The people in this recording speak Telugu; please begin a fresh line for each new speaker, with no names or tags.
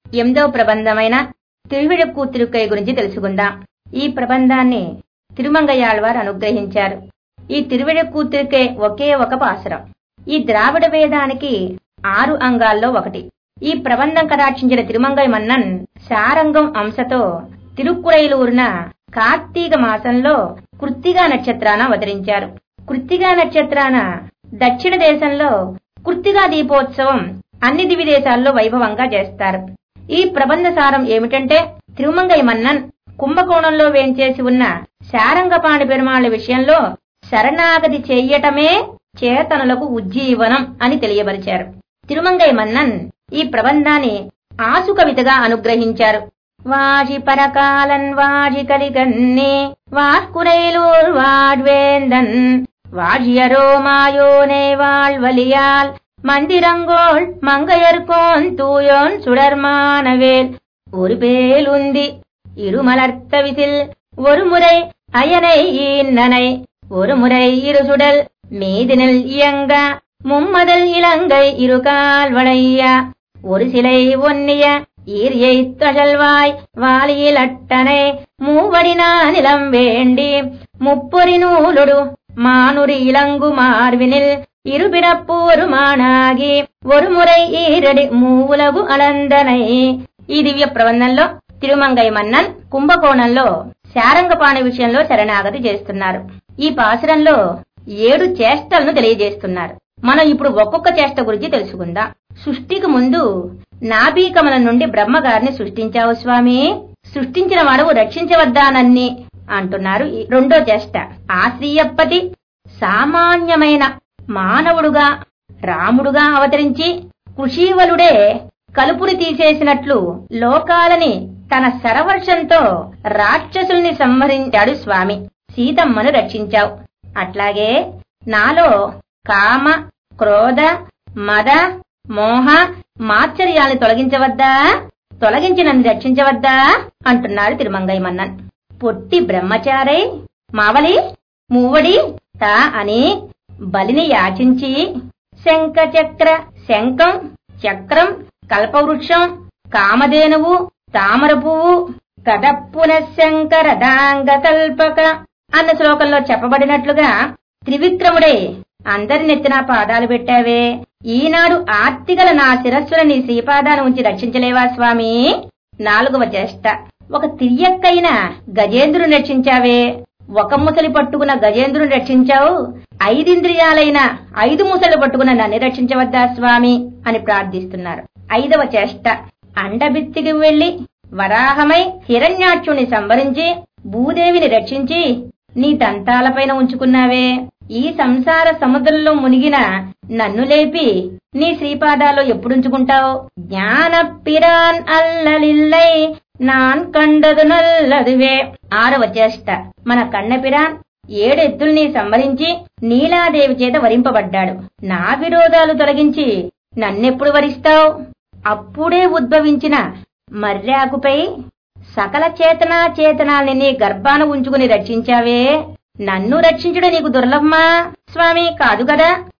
ఎనిమిదో ప్రబంధమైన తిరువిడక్కు తిరుక్కై గురించి తెలుసుకుందాం ఈ ప్రబంధాన్ని తిరుమంగయాళ్వారు అనుగ్రహించారు ఈ తిరువిడక్కు తిరుక్కై ఒకే ఒక పాసురం ఈ ద్రావిడ వేదానికి ఆరు అంగాల్లో ఒకటి ఈ ప్రబంధం కటాక్షించిన తిరుమంగై మన్నన్ శారంగం అంశతో తిరుక్కురైలూరున కార్తీక మాసంలో కృత్తిగా నక్షత్రాన అవతరించారు కృత్తిగా నక్షత్రాన దక్షిణ దేశంలో కృత్తిగా దీపోత్సవం అన్ని దివి దేశాల్లో వైభవంగా చేస్తారు ఈ ప్రబంధ సారం ఏమిటంటే తిరుమంగై మన్నన్ కుంభకోణంలో వేంచేసి ఉన్న శారంగపాణి పెరుమాళ్ల విషయంలో శరణాగతి చెయ్యటమే చేతనులకు ఉజ్జీవనం అని తెలియబరిచారు తిరుమంగై మన్నన్ ఈ ప్రబంధాన్ని ఆసు కవితగా అనుగ్రహించారు వాజి పరకాలన్ వాజి కలిగన్నే వార్కురైలూర్ వాడ్వేందన్ வாழியரோ மாயோனே வாழ்வலியால் மந்திரங்கோள் மங்கையர்கோன் தூயோன் சுடர்மானவேல் ஒரு பேலுந்தி இருமலர்த்த விசில் ஒரு முறை அயனை ஈன்னனை ஒரு முறை இரு சுடல் மீதினில் இயங்க மும்மதல் இலங்கை இருகால் வளைய ஒரு சிலை ஒன்னிய ஈரியை தழல்வாய் வாலியில் அட்டனை மூவடினா நிலம் வேண்டி முப்பொறி நூலொடு மானுரி இளங்கு மார்வினில் இருபிறப்பూరుమానాగి ஒரு మురై ఈరడి మూవులగు అలందనై ఈ దివ్య ప్రబంధంలో తిరుమంగై మన్నన్ కుంభకోణంలో శారంగపాణి విషయంలో శరణాగతి చేస్తున్నారు ఈ పాసురంలో ఏడు చేష్టలను తెలియజేస్తున్నారు మనం ఇప్పుడు ఒక్కొక్క చేష్ట గురించి తెలుసుకుందాం సృష్టికి ముందు నాభీకమల నుండి బ్రహ్మగారిని సృష్టించావు స్వామి సృష్టించిన వాడవు రక్షించవద్దానన్ని అంటున్నారు ఈ రెండో చేష్ట ఆశ్రీయప్పతి సామాన్యమైన మానవుడుగా రాముడుగా అవతరించి కుషీవలుడే కలుపుని తీసేసినట్లు లోకాలని తన శరవర్షంతో రాక్షసుల్ని సంహరించాడు స్వామి సీతమ్మను రక్షించావు అట్లాగే నాలో కామ క్రోధ మద మోహ మాత్సర్యాల్ని తొలగించవద్దా తొలగించి నన్ను రక్షించవద్దా అంటున్నాడు తిరుమంగయ్య మన్నన్ పొట్టి బ్రహ్మచారై మావలి మూవడి తా అని బలిని యాచించి శంఖ చక్ర శంఖం చక్రం కల్పవృక్షం కామధేనువు తామర పువ్వు కదప్పున శంకర దాంగ కల్పక అన్న శ్లోకంలో చెప్పబడినట్లుగా త్రివిక్రముడే అందరి నెత్తిన పాదాలు పెట్టావే ఈనాడు ఆర్తిగల నా శిరస్సున నీ శ్రీపాదాన్ని ఉంచి రక్షించలేవా స్వామి నాలుగవ చేష్ట ఒక తిరియక్కైన గజేంద్రుని రక్షించావే ఒక ముసలి పట్టుకున్న గజేంద్రుని రక్షించావు ఐదింద్రియాలైన ఐదు ముసలు పట్టుకున్న నన్ను రక్షించవద్దా స్వామి అని ప్రార్థిస్తున్నారు ఐదవ చేష్ట అండబిత్తికి వెళ్లి వరాహమై హిరణ్యాక్షుని సంవరించి భూదేవిని రక్షించి నీ దంతాలపైన ఉంచుకున్నావే ఈ సంసార సముద్రంలో మునిగిన నన్ను లేపి నీ శ్రీపాదాల్లో ఎప్పుడుంచుకుంటావు జ్ఞాన పిరాన్ అల్లలిల్లై నాన్ కండదు నల్లదువే ఆరవ చేష్ట మన కన్నపిరాన్ ఏడెత్తుల్ని సంవరించి నీలాదేవి చేత వరింపబడ్డాడు నా విరోధాలు తొలగించి నన్నెప్పుడు వరిస్తావు అప్పుడే ఉద్భవించిన మర్యాకుపై సకల చేతనా చేతనాల్ని నీ గర్భాన ఉంచుకుని రక్షించావే నన్ను రక్షించడం నీకు దుర్లభమా స్వామి కాదు కదా